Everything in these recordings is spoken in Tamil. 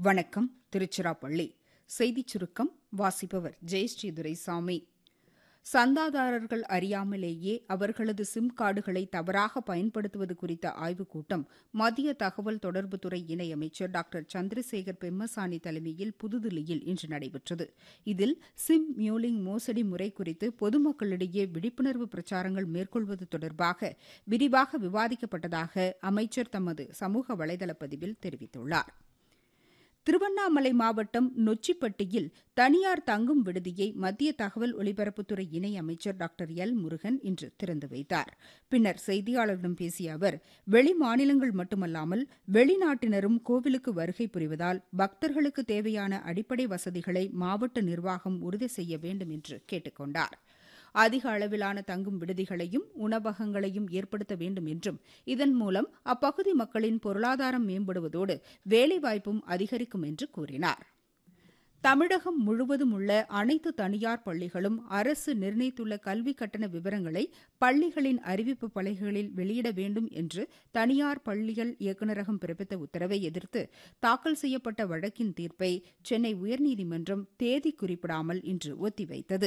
வணக்கம் திருச்சிராப்பள்ளி செய்திச் சுருக்கம் வாசிப்பவர் ஜெயஸ்ரீ துரைசாமி சந்தாதாரர்கள் அறியாமலேயே அவர்களது சிம் கார்டுகளை தவறாக பயன்படுத்துவது குறித்த ஆய்வுக் கூட்டம் மத்திய தகவல் தொடர்புத்துறை இணையமைச்சர் டாக்டர் சந்திரசேகர் பெம்மசானி தலைமையில் புதுதில்லியில் இன்று நடைபெற்றது இதில் சிம் மியூலிங் மோசடி முறை குறித்து பொதுமக்களிடையே விழிப்புணர்வு பிரச்சாரங்கள் மேற்கொள்வது தொடர்பாக விரிவாக விவாதிக்கப்பட்டதாக அமைச்சர் தமது சமூக வலைதள பதிவில் தெரிவித்துள்ளாா் திருவண்ணாமலை மாவட்டம் நொச்சிப்பட்டியில் தனியார் தங்கும் விடுதியை மத்திய தகவல் ஒலிபரப்புத்துறை இணையமைச்சர் டாக்டர் எல் முருகன் இன்று திறந்து வைத்தார் பின்னர் செய்தியாளர்களிடம் பேசிய அவர் வெளி மாநிலங்கள் மட்டுமல்லாமல் வெளிநாட்டினரும் கோவிலுக்கு வருகை புரிவதால் பக்தர்களுக்கு தேவையான அடிப்படை வசதிகளை மாவட்ட நிர்வாகம் உறுதி செய்ய வேண்டும் என்று கேட்டுக் கொண்டாா் அதிக அளவிலான தங்கும் விடுதிகளையும் உணவகங்களையும் ஏற்படுத்த வேண்டும் என்றும் இதன் மூலம் அப்பகுதி மக்களின் பொருளாதாரம் மேம்படுவதோடு வேலைவாய்ப்பும் அதிகரிக்கும் என்று கூறினார் தமிழகம் முழுவதும் உள்ள அனைத்து தனியார் பள்ளிகளும் அரசு நிர்ணயித்துள்ள கல்வி கட்டண விவரங்களை பள்ளிகளின் அறிவிப்பு பலகைகளில் வெளியிட வேண்டும் என்று தனியார் பள்ளிகள் இயக்குநரகம் பிறப்பித்த உத்தரவை எதிர்த்து தாக்கல் செய்யப்பட்ட வழக்கின் தீர்ப்பை சென்னை உயர்நீதிமன்றம் தேதி குறிப்பிடாமல் இன்று ஒத்திவைத்தது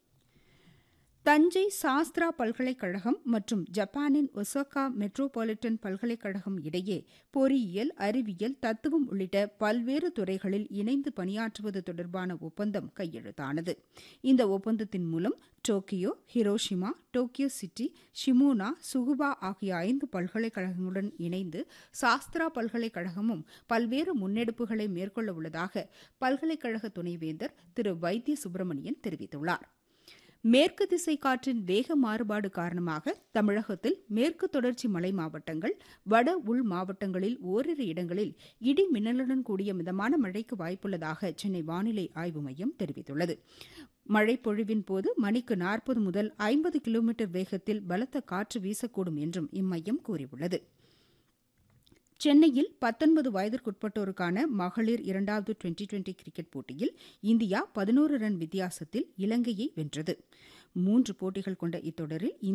தஞ்சை சாஸ்திரா பல்கலைக்கழகம் மற்றும் ஜப்பானின் ஒசாகா மெட்ரோபாலிட்டன் பல்கலைக்கழகம் இடையே பொறியியல் அறிவியல் தத்துவம் உள்ளிட்ட பல்வேறு துறைகளில் இணைந்து பணியாற்றுவது தொடர்பான ஒப்பந்தம் கையெழுத்தானது இந்த ஒப்பந்தத்தின் மூலம் Tokyo Hiroshima Tokyo city Shimane Tsukuba ஆகிய ஐந்து பல்கலைக்கழகங்களுடன் இணைந்து சாஸ்திரா பல்கலைக்கழகமும் பல்வேறு முன்னெடுப்புகளை மேற்கொள்ள உள்ளதாக பல்கலைக்கழக துணைவேந்தர் திரு வைத்திய சுப்பிரமணியன் தெரிவித்துள்ளார் மேற்கு திசை காற்றின் வேக மாறுபாடு காரணமாக தமிழகத்தில் மேற்கு தொடர்ச்சி மலை மாவட்டங்கள் வட உள் மாவட்டங்களில் ஓரிரு இடங்களில் இடி மின்னலுடன் கூடிய மிதமான மழைக்கு வாய்ப்புள்ளதாக சென்னை வானிலை ஆய்வு மையம் தெரிவித்துள்ளது மழைப்பொழிவின் போது மணிக்கு நாற்பது முதல் ஐம்பது கிலோமீட்டர் வேகத்தில் பலத்த காற்று வீசக்கூடும் என்றும் இம்மையம் கூறியுள்ளது சென்னையில் பத்தொன்பது வயதிற்குட்பட்டோருக்கான மகளிர் இரண்டாவது டுவெண்டி டுவெண்டி கிரிக்கெட் போட்டியில் இந்தியா பதினோரு ரன் வித்தியாசத்தில் இலங்கையை வென்றது மூன்று போட்டிகள் கொண்ட இத்தொடரில்